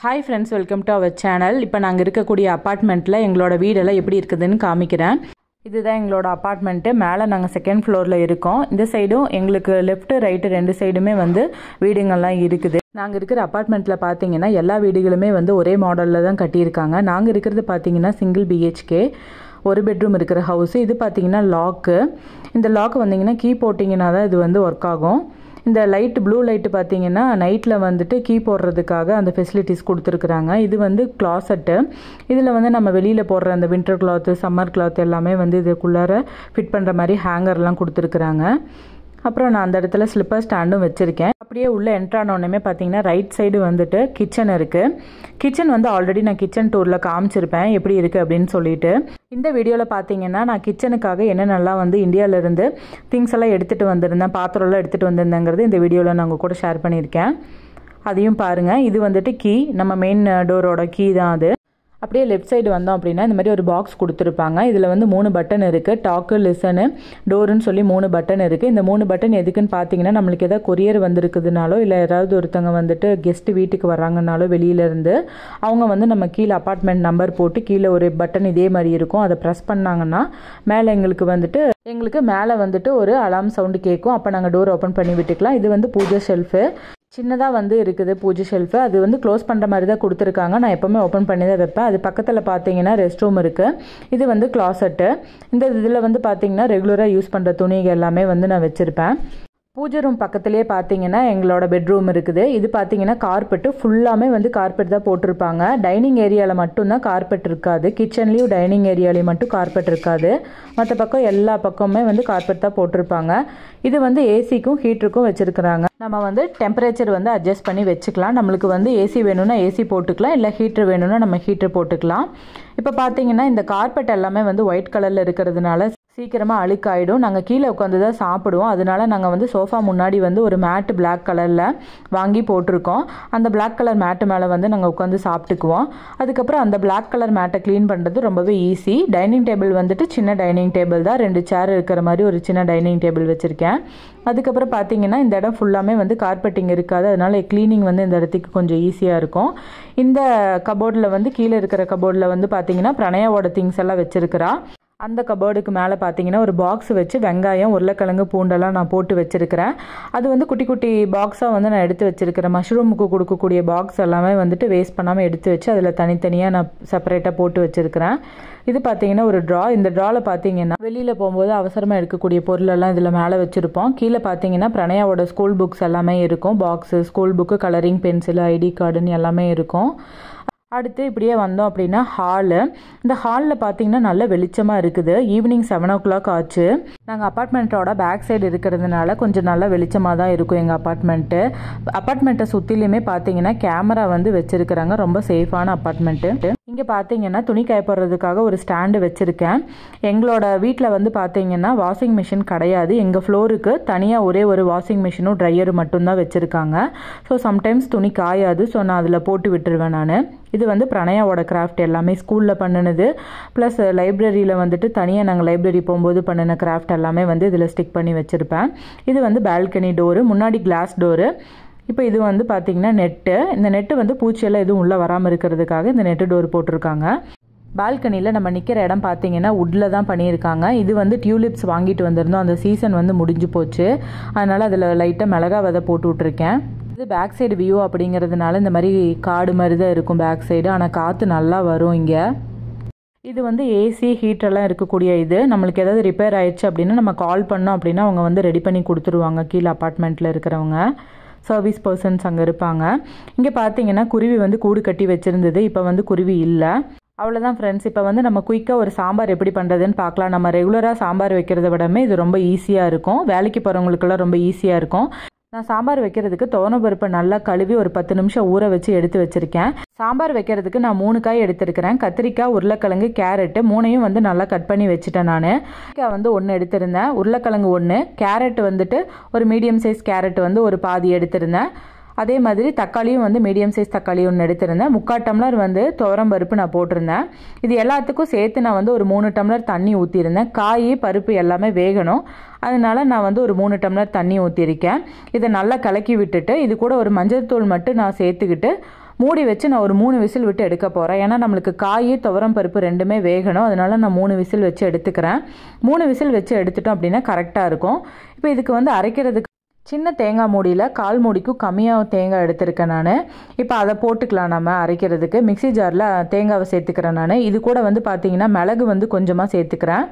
hi friends welcome to our channel இப்போ நாங்கள் இருக்கக்கூடிய அப்பார்ட்மெண்ட்டில் எங்களோட வீடெல்லாம் எப்படி இருக்குதுன்னு காமிக்கிறேன் இதுதான் எங்களோட அப்பார்ட்மெண்ட்டு மேலே நாங்கள் செகண்ட் ஃப்ளோரில் இருக்கோம் இந்த சைடும் எங்களுக்கு லெஃப்ட்டு ரைட்டு ரெண்டு சைடுமே வந்து வீடுங்கள்லாம் இருக்குது நாங்கள் இருக்கிற அப்பார்ட்மெண்ட்டில் பார்த்தீங்கன்னா எல்லா வீடுகளுமே வந்து ஒரே மாடலில் தான் கட்டியிருக்காங்க நாங்கள் இருக்கிறது பார்த்தீங்கன்னா சிங்கிள் பிஹெச்கே ஒரு பெட்ரூம் இருக்கிற ஹவுஸ் இது பார்த்தீங்கன்னா லாக்கு இந்த லாக் வந்தீங்கன்னா கீ போட்டிங்கன்னா தான் இது வந்து ஒர்க் ஆகும் இந்த லைட் ப்ளூ லைட்டு பார்த்தீங்கன்னா நைட்டில் வந்துட்டு கீ போடுறதுக்காக அந்த ஃபெசிலிட்டிஸ் கொடுத்துருக்குறாங்க இது வந்து கிளாசெட்டு இதில் வந்து நம்ம வெளியில் போடுற அந்த வின்டர் கிளாத்து சம்மர் கிளாத் எல்லாமே வந்து இதுக்குள்ளார ஃபிட் பண்ணுற மாதிரி ஹேங்கர்லாம் கொடுத்துருக்குறாங்க அப்புறம் நான் அந்த இடத்துல ஸ்லிப்பர் ஸ்டாண்டும் வச்சுருக்கேன் அப்படியே உள்ளே என்ட்ரானோடனே பார்த்தீங்கன்னா ரைட் சைடு வந்துட்டு கிச்சன் இருக்குது கிச்சன் வந்து ஆல்ரெடி நான் கிச்சன் டூரில் காமிச்சிருப்பேன் எப்படி இருக்குது அப்படின்னு சொல்லிட்டு இந்த வீடியோவில் பார்த்தீங்கன்னா நான் கிச்சனுக்காக என்னென்னலாம் வந்து இந்தியாவிலேருந்து திங்ஸ் எல்லாம் எடுத்துகிட்டு வந்திருந்தேன் பாத்திரம்லாம் எடுத்துகிட்டு வந்திருந்தேங்கிறது இந்த வீடியோவில் நான் உங்கள் கூட ஷேர் பண்ணியிருக்கேன் அதையும் பாருங்கள் இது வந்துட்டு கீ நம்ம மெயின் டோரோட கீ தான் அது அப்படியே லெஃப்ட் சைடு வந்தோம் அப்படின்னா இந்த மாதிரி ஒரு பாக்ஸ் கொடுத்துருப்பாங்க இதில் வந்து மூணு பட்டன் இருக்குது டாக்கு லிசனு டோருன்னு சொல்லி மூணு பட்டன் இருக்குது இந்த மூணு பட்டன் எதுக்குன்னு பார்த்தீங்கன்னா நம்மளுக்கு எதாவது கொரியர் வந்திருக்குதுனாலோ இல்லை யாராவது ஒருத்தவங்க வந்துட்டு கெஸ்ட் வீட்டுக்கு வராங்கனாலோ வெளியிலேருந்து அவங்க வந்து நம்ம கீழே அப்பார்ட்மெண்ட் நம்பர் போட்டு கீழே ஒரு பட்டன் இதே மாதிரி இருக்கும் அதை ப்ரெஸ் பண்ணாங்கன்னா மேலே எங்களுக்கு வந்துட்டு எங்களுக்கு மேலே வந்துட்டு ஒரு அலாம் சவுண்டு கேட்கும் அப்போ நாங்கள் டோர் ஓப்பன் பண்ணி விட்டுக்கலாம் இது வந்து பூஜை ஷெல்ஃபு சின்னதாக வந்து இருக்குது பூஜை ஷெல்ஃபு அது வந்து க்ளோஸ் பண்ணுற மாதிரி தான் கொடுத்துருக்காங்க நான் எப்போவுமே ஓப்பன் பண்ணி தான் வைப்பேன் அது பக்கத்தில் பார்த்தீங்கன்னா ரெஸ்ட் ரூம் இருக்குது இது வந்து கிளாசெட்டு இந்த இதில் வந்து பார்த்தீங்கன்னா ரெகுலராக யூஸ் பண்ணுற துணிகள் எல்லாமே வந்து நான் வச்சுருப்பேன் பூஜை ரூம் பக்கத்துலேயே பார்த்தீங்கன்னா எங்களோட பெட்ரூம் இருக்குது இது பார்த்தீங்கன்னா கார்பெட்டு ஃபுல்லாமே வந்து கார்பெட் தான் போட்டிருப்பாங்க டைனிங் ஏரியாவில் மட்டும்தான் கார்பெட் இருக்காது கிச்சன்லேயும் டைனிங் ஏரியாலையும் மட்டும் கார்பெட் இருக்காது மற்ற பக்கம் எல்லா பக்கமுமே வந்து கார்பெட் தான் போட்டிருப்பாங்க இது வந்து ஏசிக்கும் ஹீட்டருக்கும் வச்சுருக்குறாங்க நம்ம வந்து டெம்பரேச்சர் வந்து அட்ஜஸ்ட் பண்ணி வச்சுக்கலாம் நம்மளுக்கு வந்து ஏசி வேணும்னா ஏசி போட்டுக்கலாம் இல்லை ஹீட்டர் வேணும்னா நம்ம ஹீட்டர் போட்டுக்கலாம் இப்போ பார்த்தீங்கன்னா இந்த கார்பெட் எல்லாமே வந்து ஒயிட் கலரில் இருக்கிறதுனால சீக்கிரமாக அழுக்காயிடும் நாங்கள் கீழே உட்காந்து தான் சாப்பிடுவோம் அதனால நாங்கள் வந்து சோஃபா முன்னாடி வந்து ஒரு மேட்டு பிளாக் கலரில் வாங்கி போட்டிருக்கோம் அந்த பிளாக் கலர் மேட்டு மேலே வந்து நாங்கள் உட்காந்து சாப்பிட்டுக்குவோம் அதுக்கப்புறம் அந்த பிளாக் கலர் மேட்டை க்ளீன் பண்ணுறது ரொம்பவே ஈஸி டைனிங் டேபிள் வந்துட்டு சின்ன டைனிங் டேபிள் தான் ரெண்டு சேர் இருக்கிற மாதிரி ஒரு சின்ன டைனிங் டேபிள் வச்சுருக்கேன் அதுக்கப்புறம் பார்த்தீங்கன்னா இந்த இடம் ஃபுல்லாமே வந்து கார்பெட்டிங் இருக்காது அதனால க்ளீனிங் வந்து இந்த இடத்துக்கு கொஞ்சம் ஈஸியாக இருக்கும் இந்த கபோர்டில் வந்து கீழே இருக்கிற கபோர்டில் வந்து பார்த்தீங்கன்னா பிரணயாவோட திங்ஸ் எல்லாம் வச்சுருக்கிறா அந்த கபோர்டுக்கு மேலே பார்த்தீங்கன்னா ஒரு பாக்ஸ் வச்சு வெங்காயம் உருளைக்கிழங்கு பூண்டெல்லாம் நான் போட்டு வச்சுருக்கிறேன் அது வந்து குட்டி குட்டி பாக்ஸாக வந்து நான் எடுத்து வச்சுருக்கிறேன் மஷ்ரூமுக்கு கொடுக்கக்கூடிய பாக்ஸ் எல்லாமே வந்துட்டு வேஸ்ட் பண்ணாமல் எடுத்து வச்சு அதில் தனித்தனியாக நான் செப்பரேட்டாக போட்டு வச்சுருக்கிறேன் இது பார்த்தீங்கன்னா ஒரு ட்ரா இந்த ட்ராவில் பார்த்தீங்கன்னா வெளியில் போகும்போது அவசரமாக எடுக்கக்கூடிய பொருளெல்லாம் இதில் மேலே வச்சுருப்போம் கீழே பார்த்தீங்கன்னா பிரணயாவோட ஸ்கூல் புக்ஸ் எல்லாமே இருக்கும் box school book colouring pencil ID கார்டுன்னு எல்லாமே இருக்கும் அடுத்து இப்படியே வந்தோம் அப்படின்னா ஹாலு இந்த ஹாலில் பார்த்தீங்கன்னா நல்ல வெளிச்சமாக இருக்குது ஈவினிங் செவன் ஓ கிளாக் ஆச்சு நாங்கள் அப்பார்ட்மெண்ட்டோட பேக் சைடு இருக்கிறதுனால கொஞ்சம் நல்லா வெளிச்சமாக தான் இருக்கும் எங்கள் அப்பார்ட்மெண்ட்டு அப்பார்ட்மெண்ட்டை சுற்றிலையுமே பார்த்தீங்கன்னா கேமரா வந்து வச்சுருக்குறாங்க ரொம்ப சேஃபான அப்பார்ட்மெண்ட்டு இங்கே பார்த்தீங்கன்னா துணி காயப்படுறதுக்காக ஒரு ஸ்டாண்டு வச்சுருக்கேன் எங்களோட வீட்டில் வந்து பார்த்தீங்கன்னா வாஷிங் மிஷின் கிடையாது எங்கள் ஃப்ளோருக்கு தனியாக ஒரே ஒரு வாஷிங் மிஷினும் ட்ரையரும் மட்டும்தான் வச்சுருக்காங்க ஸோ சம்டைம்ஸ் துணி காயாது ஸோ நான் அதில் போட்டு விட்டுருவேன் நான் இது வந்து பிரணயாவோட கிராஃப்ட் எல்லாமே ஸ்கூலில் பண்ணினது ப்ளஸ் லைப்ரரியில் வந்துட்டு தனியாக நாங்கள் லைப்ரரி போகும்போது பண்ணின கிராஃப்ட் எல்லாமே வந்து இதில் ஸ்டிக் பண்ணி வச்சுருப்பேன் இது வந்து பால்கனி டோரு முன்னாடி கிளாஸ் டோரு இப்போ இது வந்து பார்த்திங்கன்னா நெட்டு இந்த நெட்டு வந்து பூச்சியெல்லாம் எதுவும் உள்ளே வராமல் இருக்கிறதுக்காக இந்த நெட்டு டோர் போட்டிருக்காங்க பால்கனியில் நம்ம நிற்கிற இடம் பார்த்தீங்கன்னா உட்டில் தான் பண்ணியிருக்காங்க இது வந்து டியூலிப்ஸ் வாங்கிட்டு வந்திருந்தோம் அந்த சீசன் வந்து முடிஞ்சு போச்சு அதனால் அதில் லைட்டாக மிளகா விதை போட்டு விட்ருக்கேன் இது பேக் சைடு வியூ அப்படிங்கிறதுனால இந்த மாதிரி காடு மாதிரி தான் இருக்கும் பேக் சைடு ஆனால் காற்று நல்லா வரும் இங்கே இது வந்து ஏசி ஹீட்டரெல்லாம் இருக்கக்கூடிய இது நம்மளுக்கு ஏதாவது ரிப்பேர் ஆயிடுச்சு அப்படின்னா நம்ம கால் பண்ணோம் அப்படின்னா அவங்க வந்து ரெடி பண்ணி கொடுத்துருவாங்க கீழே அப்பார்ட்மெண்ட்டில் இருக்கிறவங்க சர்வீஸ் பர்சன்ஸ் அங்கே இருப்பாங்க இங்கே பார்த்தீங்கன்னா குருவி வந்து கூடு கட்டி வச்சுருந்தது இப்போ வந்து குருவி இல்லை அவ்வளோதான் ஃப்ரெண்ட்ஸ் இப்போ வந்து நம்ம குயிக்காக ஒரு சாம்பார் எப்படி பண்ணுறதுன்னு பார்க்கலாம் நம்ம ரெகுலராக சாம்பார் வைக்கிறத விடமே இது ரொம்ப ஈஸியாக இருக்கும் வேலைக்கு போகிறவங்களுக்கெல்லாம் ரொம்ப ஈஸியாக இருக்கும் நான் சாம்பார் வைக்கிறதுக்கு பருப்பை நல்லா கழுவி ஒரு பத்து நிமிஷம் ஊற வச்சு எடுத்து வச்சுருக்கேன் சாம்பார் வைக்கிறதுக்கு நான் மூணு காய் எடுத்திருக்கிறேன் கத்திரிக்காய் உருளைக்கிழங்கு கேரட்டு மூணையும் வந்து நல்லா கட் பண்ணி வச்சுட்டேன் நான் கத்திரிக்காய் வந்து ஒன்று எடுத்திருந்தேன் உருளைக்கிழங்கு ஒன்று கேரட் வந்துட்டு ஒரு மீடியம் சைஸ் கேரட் வந்து ஒரு பாதி எடுத்திருந்தேன் அதே மாதிரி தக்காளியும் வந்து மீடியம் சைஸ் தக்காளி ஒன்று எடுத்திருந்தேன் முக்கால் டம்ளர் வந்து துவரம் பருப்பு நான் போட்டிருந்தேன் இது எல்லாத்துக்கும் சேர்த்து நான் வந்து ஒரு மூணு டம்ளர் தண்ணி ஊற்றிருந்தேன் காய் பருப்பு எல்லாமே வேகணும் அதனால நான் வந்து ஒரு மூணு டம்ளர் தண்ணி ஊற்றிருக்கேன் இதை நல்லா கலக்கி விட்டுட்டு இது கூட ஒரு மஞ்சள் தூள் மட்டும் நான் சேர்த்துக்கிட்டு மூடி வச்சு நான் ஒரு மூணு விசில் விட்டு எடுக்க போகிறேன் ஏன்னா நம்மளுக்கு காய் துவரம் பருப்பு ரெண்டுமே வேகணும் அதனால நான் மூணு விசில் வச்சு எடுத்துக்கிறேன் மூணு விசில் வச்சு எடுத்துட்டோம் அப்படின்னா கரெக்டாக இருக்கும் இப்போ இதுக்கு வந்து அரைக்கிறதுக்கு சின்ன தேங்காய் மூடியில் கால் மூடிக்கும் கம்மியாக தேங்காய் எடுத்திருக்கேன் நான் இப்போ அதை போட்டுக்கலாம் நம்ம அரைக்கிறதுக்கு மிக்சி ஜாரில் தேங்காவை சேர்த்துக்கிறேன் நான் இது கூட வந்து பார்த்தீங்கன்னா மிளகு வந்து கொஞ்சமாக சேர்த்துக்கிறேன்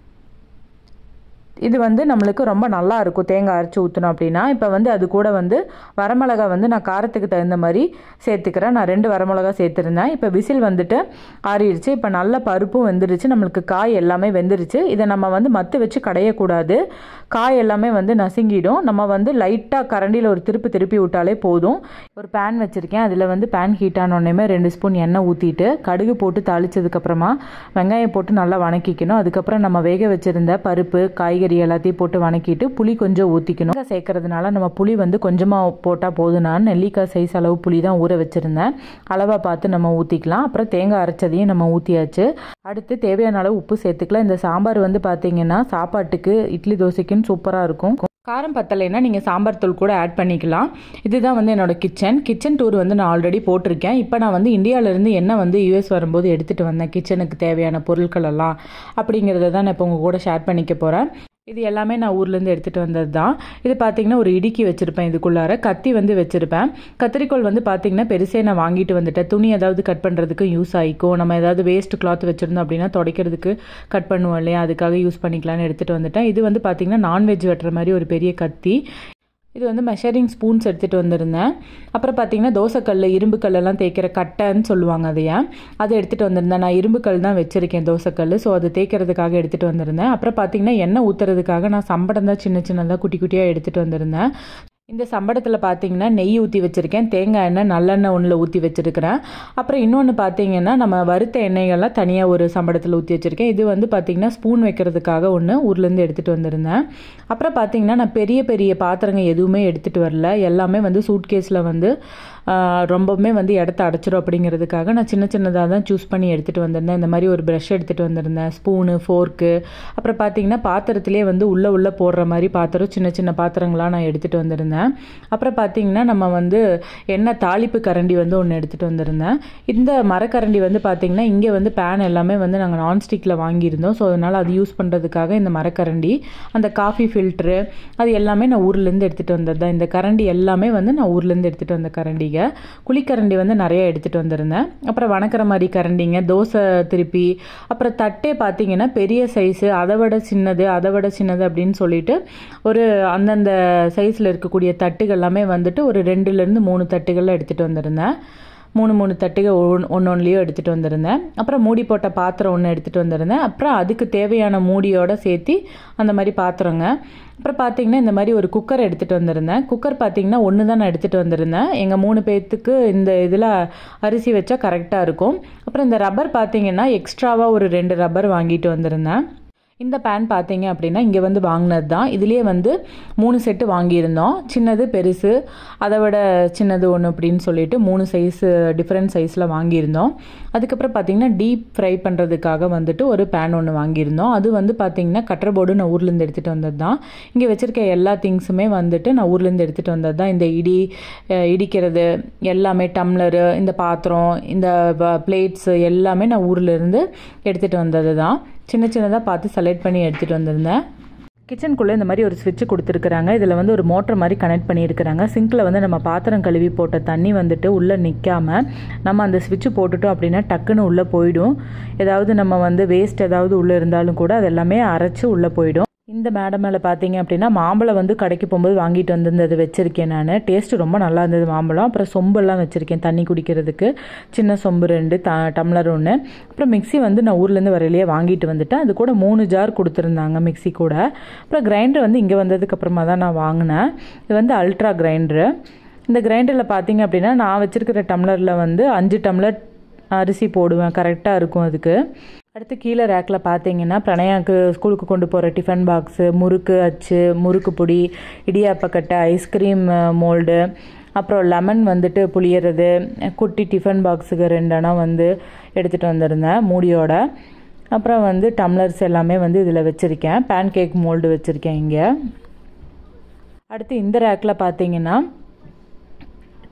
இது வந்து நம்மளுக்கு ரொம்ப நல்லா இருக்கும் தேங்காய் அரைச்சி ஊற்றணும் அப்படின்னா இப்போ வந்து அது கூட வந்து வரமிளகா வந்து நான் காரத்துக்கு தகுந்த மாதிரி சேர்த்துக்கிறேன் நான் ரெண்டு வரமிளகா சேர்த்துருந்தேன் இப்போ விசில் வந்துட்டு ஆறிடுச்சு இப்போ நல்ல பருப்பும் வெந்துருச்சு நம்மளுக்கு காய் எல்லாமே வெந்துருச்சு இதை நம்ம வந்து மத்து வச்சு கடையக்கூடாது காய் எல்லாமே வந்து நசுங்கிடும் நம்ம வந்து லைட்டாக கரண்டியில் ஒரு திருப்பி திருப்பி விட்டாலே போதும் ஒரு பேன் வச்சுருக்கேன் அதில் வந்து பேன் ஹீட் ஆனோடனே ரெண்டு ஸ்பூன் எண்ணெய் ஊற்றிட்டு கடுகு போட்டு தாளிச்சதுக்கப்புறமா வெங்காயம் போட்டு நல்லா வணக்கிக்கணும் அதுக்கப்புறம் நம்ம வேக வச்சுருந்த பருப்பு காய்கறி காய்கறி எல்லாத்தையும் போட்டு வணக்கிட்டு புளி கொஞ்சம் ஊற்றிக்கணும் சேர்க்கறதுனால நம்ம புளி வந்து கொஞ்சமாக போட்டால் போதும் நான் நெல்லிக்காய் சைஸ் அளவு புளி தான் ஊற வச்சுருந்தேன் அளவாக பார்த்து நம்ம ஊற்றிக்கலாம் அப்புறம் தேங்காய் அரைச்சதையும் நம்ம ஊற்றியாச்சு அடுத்து தேவையான அளவு உப்பு சேர்த்துக்கலாம் இந்த சாம்பார் வந்து பார்த்தீங்கன்னா சாப்பாட்டுக்கு இட்லி தோசைக்குன்னு சூப்பராக இருக்கும் காரம் பத்தலைன்னா நீங்கள் சாம்பார் தூள் கூட ஆட் பண்ணிக்கலாம் இதுதான் வந்து என்னோட கிச்சன் கிச்சன் டூர் வந்து நான் ஆல்ரெடி போட்டிருக்கேன் இப்போ நான் வந்து இந்தியாவிலேருந்து என்ன வந்து யூஎஸ் வரும்போது எடுத்துகிட்டு வந்தேன் கிச்சனுக்கு தேவையான பொருட்கள் எல்லாம் அப்படிங்கிறத தான் நான் இப்போ உங்கள் கூட ஷேர் பண்ணிக்க போகிறேன் இது எல்லாமே நான் ஊர்லேருந்து எடுத்துகிட்டு வந்தது தான் இது பார்த்தீங்கன்னா ஒரு இடுக்கி வச்சுருப்பேன் இதுக்குள்ளார கத்தி வந்து வச்சுருப்பேன் கத்திரிக்கோள் வந்து பார்த்தீங்கன்னா பெருசே நான் வாங்கிட்டு வந்துட்டேன் துணி ஏதாவது கட் பண்ணுறதுக்கு யூஸ் ஆகிக்கும் நம்ம ஏதாவது வேஸ்ட் கிளாத் வச்சுருந்தோம் அப்படின்னா துடைக்கிறதுக்கு கட் பண்ணுவோம் இல்லையா அதுக்காக யூஸ் பண்ணிக்கலாம்னு எடுத்துகிட்டு வந்துட்டேன் இது வந்து பார்த்தீங்கன்னா நான்வெஜ் வெட்டுற மாதிரி ஒரு பெரிய கத்தி இது வந்து மெஷரிங் ஸ்பூன்ஸ் எடுத்துகிட்டு வந்திருந்தேன் அப்புறம் பார்த்தீங்கன்னா தோசைக்கல் இரும்பு கல்லெல்லாம் தேய்க்கிற கட்டைன்னு சொல்லுவாங்க அதைய அதை எடுத்துகிட்டு வந்திருந்தேன் நான் இரும்பு கல் தான் வச்சுருக்கேன் தோசைக்கல் ஸோ அதை தேய்க்கிறதுக்காக எடுத்துகிட்டு வந்திருந்தேன் அப்புறம் பார்த்தீங்கன்னா எண்ணெய் ஊற்றுறதுக்காக நான் சம்படம் தான் சின்ன சின்னதாக குட்டி குட்டியாக எடுத்துகிட்டு வந்திருந்தேன் இந்த சம்படத்தில் பார்த்தீங்கன்னா நெய் ஊற்றி வச்சுருக்கேன் தேங்காய் எண்ணெய் நல்லெண்ணெய் ஒன்றில் ஊற்றி வச்சுருக்கிறேன் அப்புறம் இன்னொன்று பார்த்தீங்கன்னா நம்ம வறுத்த எண்ணெய்கள்லாம் தனியாக ஒரு சம்படத்தில் ஊற்றி வச்சுருக்கேன் இது வந்து பார்த்தீங்கன்னா ஸ்பூன் வைக்கிறதுக்காக ஒன்று ஊர்லேருந்து எடுத்துகிட்டு வந்திருந்தேன் அப்புறம் பார்த்தீங்கன்னா நான் பெரிய பெரிய பாத்திரங்கள் எதுவுமே எடுத்துகிட்டு வரல எல்லாமே வந்து சூட்கேஸில் வந்து ரொம்பவுமே வந்து இடத்த அடைச்சிரும் அப்படிங்கிறதுக்காக நான் சின்ன சின்னதாக தான் சூஸ் பண்ணி எடுத்துகிட்டு வந்திருந்தேன் இந்த மாதிரி ஒரு ப்ரஷ் எடுத்துகிட்டு வந்திருந்தேன் ஸ்பூனு ஃபோர்க்கு அப்புறம் பார்த்தீங்கன்னா பாத்திரத்திலே வந்து உள்ளே உள்ளே போடுற மாதிரி பாத்திரம் சின்ன சின்ன பாத்திரங்களாக நான் எடுத்துகிட்டு வந்திருந்தேன் அப்புறம் பார்த்தீங்கன்னா நம்ம வந்து எண்ணெய் தாளிப்பு கரண்டி வந்து ஒன்று எடுத்துகிட்டு வந்திருந்தேன் இந்த மரக்கரண்டி வந்து பார்த்தீங்கன்னா இங்கே வந்து பேன் எல்லாமே வந்து நாங்கள் நான்ஸ்டிக்கில் வாங்கியிருந்தோம் ஸோ அதனால் அது யூஸ் பண்ணுறதுக்காக இந்த மரக்கரண்டி அந்த காஃபி ஃபில்ட்ரு அது எல்லாமே நான் ஊர்லேருந்து எடுத்துகிட்டு வந்தது தான் இந்த கரண்டி எல்லாமே வந்து நான் ஊர்லேருந்து எடுத்துகிட்டு வந்த கரண்டிங்க குழிக்கரண்டி வந்து நிறைய எடுத்துகிட்டு வந்திருந்தேன் அப்புறம் வணக்கிற மாதிரி கரண்டிங்க தோசை திருப்பி அப்புறம் தட்டே பார்த்தீங்கன்னா பெரிய சைஸு அதை விட சின்னது அதை விட சின்னது அப்படின்னு சொல்லிட்டு ஒரு அந்தந்த சைஸில் இருக்கக்கூடிய தட்டுகள் எல்லாமே வந்துட்டு ஒரு ரெண்டுலேருந்து மூணு தட்டுகளில் எடுத்துகிட்டு வந்திருந்தேன் மூணு மூணு தட்டுகள் ஒன் ஒன்று ஒன்றுலையோ எடுத்துகிட்டு வந்திருந்தேன் அப்புறம் மூடி போட்ட பாத்திரம் ஒன்று எடுத்துகிட்டு வந்திருந்தேன் அப்புறம் அதுக்கு தேவையான மூடியோட சேர்த்து அந்த மாதிரி பாத்திரங்க அப்புறம் பார்த்தீங்கன்னா இந்த மாதிரி ஒரு குக்கர் எடுத்துகிட்டு வந்திருந்தேன் குக்கர் பார்த்தீங்கன்னா ஒன்று தான் நான் எடுத்துகிட்டு வந்திருந்தேன் எங்கள் மூணு பேர்த்துக்கு இந்த இதில் அரிசி வச்சா கரெக்டாக இருக்கும் அப்புறம் இந்த ரப்பர் பார்த்தீங்கன்னா எக்ஸ்ட்ராவாக ஒரு ரெண்டு ரப்பர் வாங்கிட்டு வந்திருந்தேன் இந்த பேன் பார்த்தீங்க அப்படின்னா இங்கே வந்து வாங்கினது தான் இதுலேயே வந்து மூணு செட்டு வாங்கியிருந்தோம் சின்னது பெருசு அதை விட சின்னது ஒன்று அப்படின்னு சொல்லிட்டு மூணு சைஸு டிஃப்ரெண்ட் சைஸில் வாங்கியிருந்தோம் அதுக்கப்புறம் பார்த்தீங்கன்னா டீப் ஃப்ரை பண்ணுறதுக்காக வந்துட்டு ஒரு பேன் ஒன்று வாங்கியிருந்தோம் அது வந்து பார்த்தீங்கன்னா கட்டர் போர்டு நான் ஊர்லேருந்து எடுத்துகிட்டு வந்தது தான் இங்கே வச்சுருக்க எல்லா திங்ஸுமே வந்துட்டு நான் ஊர்லேருந்து எடுத்துகிட்டு வந்தது தான் இந்த இடி இடிக்கிறது எல்லாமே டம்ளரு இந்த பாத்திரம் இந்த பிளேட்ஸு எல்லாமே நான் ஊர்லேருந்து எடுத்துகிட்டு வந்தது தான் சின்ன சின்னதாக பார்த்து செலக்ட் பண்ணி எடுத்துகிட்டு வந்திருந்தேன் கிச்சனுக்குள்ளே இந்த மாதிரி ஒரு ஸ்விட்ச் கொடுத்துருக்குறாங்க இதில் வந்து ஒரு மோட்டர் மாதிரி கனெக்ட் பண்ணியிருக்கிறாங்க சிங்கில் வந்து நம்ம பாத்திரம் கழுவி போட்ட தண்ணி வந்துட்டு உள்ளே நிற்காம நம்ம அந்த ஸ்விட்ச் போட்டுட்டோம் அப்படின்னா டக்குன்னு உள்ளே போயிடும் ஏதாவது நம்ம வந்து வேஸ்ட் ஏதாவது உள்ளே இருந்தாலும் கூட அது எல்லாமே அரைச்சி உள்ளே போயிடும் இந்த மேடம் மேலே பார்த்தீங்க அப்படின்னா மாம்பழம் வந்து கடைக்கு போகும்போது வாங்கிட்டு வந்திருந்தது வச்சுருக்கேன் நான் டேஸ்ட்டு ரொம்ப நல்லா இருந்தது மாம்பழம் அப்புறம் சொம்பெல்லாம் வச்சுருக்கேன் தண்ணி குடிக்கிறதுக்கு சின்ன சொம்பு ரெண்டு த டம்ளர் ஒன்று அப்புறம் மிக்சி வந்து நான் ஊர்லேருந்து வரையிலேயே வாங்கிட்டு வந்துட்டேன் அது கூட மூணு ஜார் கொடுத்துருந்தாங்க மிக்சி கூட அப்புறம் கிரைண்டர் வந்து இங்கே வந்ததுக்கப்புறமா தான் நான் வாங்கினேன் இது வந்து அல்ட்ரா கிரைண்டரு இந்த கிரைண்டரில் பார்த்தீங்க அப்படின்னா நான் வச்சுருக்கிற டம்ளரில் வந்து அஞ்சு டம்ளர் அரிசி போடுவேன் கரெக்டாக இருக்கும் அதுக்கு அடுத்து கீழே ரேக்கில் பார்த்தீங்கன்னா பிரணயாவுக்கு ஸ்கூலுக்கு கொண்டு போகிற டிஃபன் பாக்ஸு முறுக்கு அச்சு முறுக்கு பொடி இடியாப்பக்கட்டை ஐஸ்கிரீம் மோல்டு அப்புறம் லெமன் வந்துட்டு புளியறது குட்டி டிஃபன் பாக்ஸுக்கு ரெண்டெண்ணா வந்து எடுத்துகிட்டு வந்திருந்தேன் மூடியோட அப்புறம் வந்து டம்ளர்ஸ் எல்லாமே வந்து இதில் வச்சுருக்கேன் பேன் கேக் மோல்டு வச்சுருக்கேன் இங்கே அடுத்து இந்த ரேக்கில் பார்த்தீங்கன்னா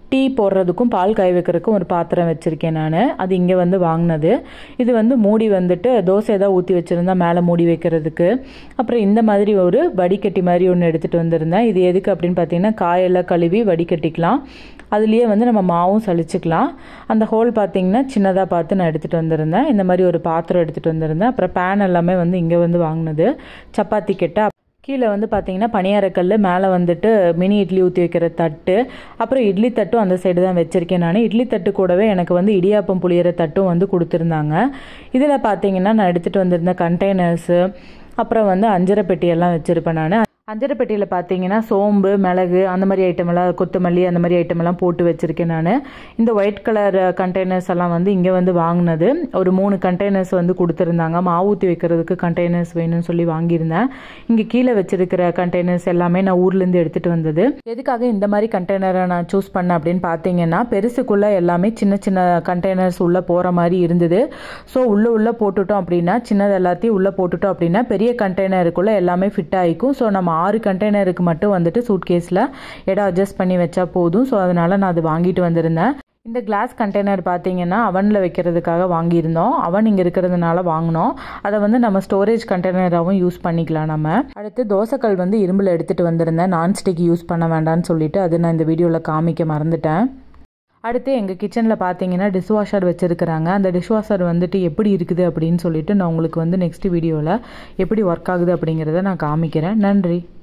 டீ போடுறதுக்கும் பால் காய வைக்கிறதுக்கும் ஒரு பாத்திரம் வச்சுருக்கேன் நான் அது இங்கே வந்து வாங்கினது இது வந்து மூடி வந்துட்டு தோசை ஏதாவது ஊற்றி வச்சுருந்தா மேலே மூடி வைக்கிறதுக்கு அப்புறம் இந்த மாதிரி ஒரு வடிகட்டி மாதிரி ஒன்று எடுத்துகிட்டு வந்திருந்தேன் இது எதுக்கு அப்படின்னு பார்த்தீங்கன்னா காயெல்லாம் கழுவி வடிகட்டிக்கலாம் அதுலேயே வந்து நம்ம மாவும் சலிச்சுக்கலாம் அந்த ஹோல் பார்த்தீங்கன்னா சின்னதாக பார்த்து நான் எடுத்துகிட்டு வந்திருந்தேன் இந்த மாதிரி ஒரு பாத்திரம் எடுத்துகிட்டு வந்திருந்தேன் அப்புறம் பேன் எல்லாமே வந்து இங்கே வந்து வாங்கினது சப்பாத்தி கெட்டை கீழே வந்து பார்த்தீங்கன்னா பணியாரக்கல் மேலே வந்துட்டு மினி இட்லி ஊற்றி வைக்கிற தட்டு அப்புறம் இட்லி தட்டும் அந்த சைடு தான் வச்சுருக்கேன் நான் இட்லி தட்டு கூடவே எனக்கு வந்து இடியாப்பம் புளியிற தட்டும் வந்து கொடுத்துருந்தாங்க இதில் பார்த்தீங்கன்னா நான் எடுத்துகிட்டு வந்திருந்த கண்டெய்னர்ஸு அப்புறம் வந்து அஞ்சரை பெட்டியெல்லாம் வச்சுருப்பேன் நான் அஞ்சரை பெட்டியில் பார்த்தீங்கன்னா சோம்பு மிளகு அந்த மாதிரி ஐட்டம் எல்லாம் கொத்தமல்லி அந்த மாதிரி ஐட்டம் எல்லாம் போட்டு வச்சுருக்கேன் நான் இந்த ஒயிட் கலர் கண்டெய்னர்ஸ் எல்லாம் வந்து இங்கே வந்து வாங்கினது ஒரு மூணு கண்டெய்னர்ஸ் வந்து கொடுத்துருந்தாங்க மாவு ஊற்றி வைக்கிறதுக்கு கண்டெய்னர்ஸ் வேணும்னு சொல்லி வாங்கியிருந்தேன் இங்கே கீழே வச்சிருக்கிற கண்டெய்னர்ஸ் எல்லாமே நான் ஊர்லேருந்து எடுத்துகிட்டு வந்தது எதுக்காக இந்த மாதிரி கண்டெய்னரை நான் சூஸ் பண்ணேன் அப்படின்னு பார்த்தீங்கன்னா பெருசுக்குள்ளே எல்லாமே சின்ன சின்ன கண்டெய்னர்ஸ் உள்ளே போகிற மாதிரி இருந்தது ஸோ உள்ளே உள்ளே போட்டுட்டோம் அப்படின்னா சின்னது எல்லாத்தையும் உள்ளே போட்டுட்டோம் அப்படின்னா பெரிய கண்டெய்னருக்குள்ளே எல்லாமே ஃபிட் ஆகிக்கும் ஸோ நம்ம ஆறு கண்டெய்னருக்கு மட்டும் வந்துட்டு சூட் கேஸில் இடம் அட்ஜஸ்ட் பண்ணி வச்சா போதும் ஸோ அதனால் நான் அது வாங்கிட்டு வந்திருந்தேன் இந்த கிளாஸ் கண்டெய்னர் பார்த்தீங்கன்னா அவனில் வைக்கிறதுக்காக வாங்கியிருந்தோம் அவன் இங்கே இருக்கிறதுனால வாங்கினோம் அதை வந்து நம்ம ஸ்டோரேஜ் கண்டெய்னராகவும் யூஸ் பண்ணிக்கலாம் நம்ம அடுத்து தோசைக்கல் வந்து இரும்பில் எடுத்துகிட்டு வந்திருந்தேன் நான்ஸ்டிக் யூஸ் பண்ண வேண்டாம்னு சொல்லிட்டு அது நான் இந்த வீடியோவில் காமிக்க மறந்துட்டேன் அடுத்து எங்கள் கிச்சனில் பார்த்தீங்கன்னா டிஷ்வாஷர் வச்சுருக்கிறாங்க அந்த டிஷ்வாஷர் வந்துட்டு எப்படி இருக்குது அப்படின்னு சொல்லிட்டு நான் உங்களுக்கு வந்து நெக்ஸ்ட் வீடியோவில் எப்படி ஒர்க் ஆகுது அப்படிங்கிறத நான் காமிக்கிறேன் நன்றி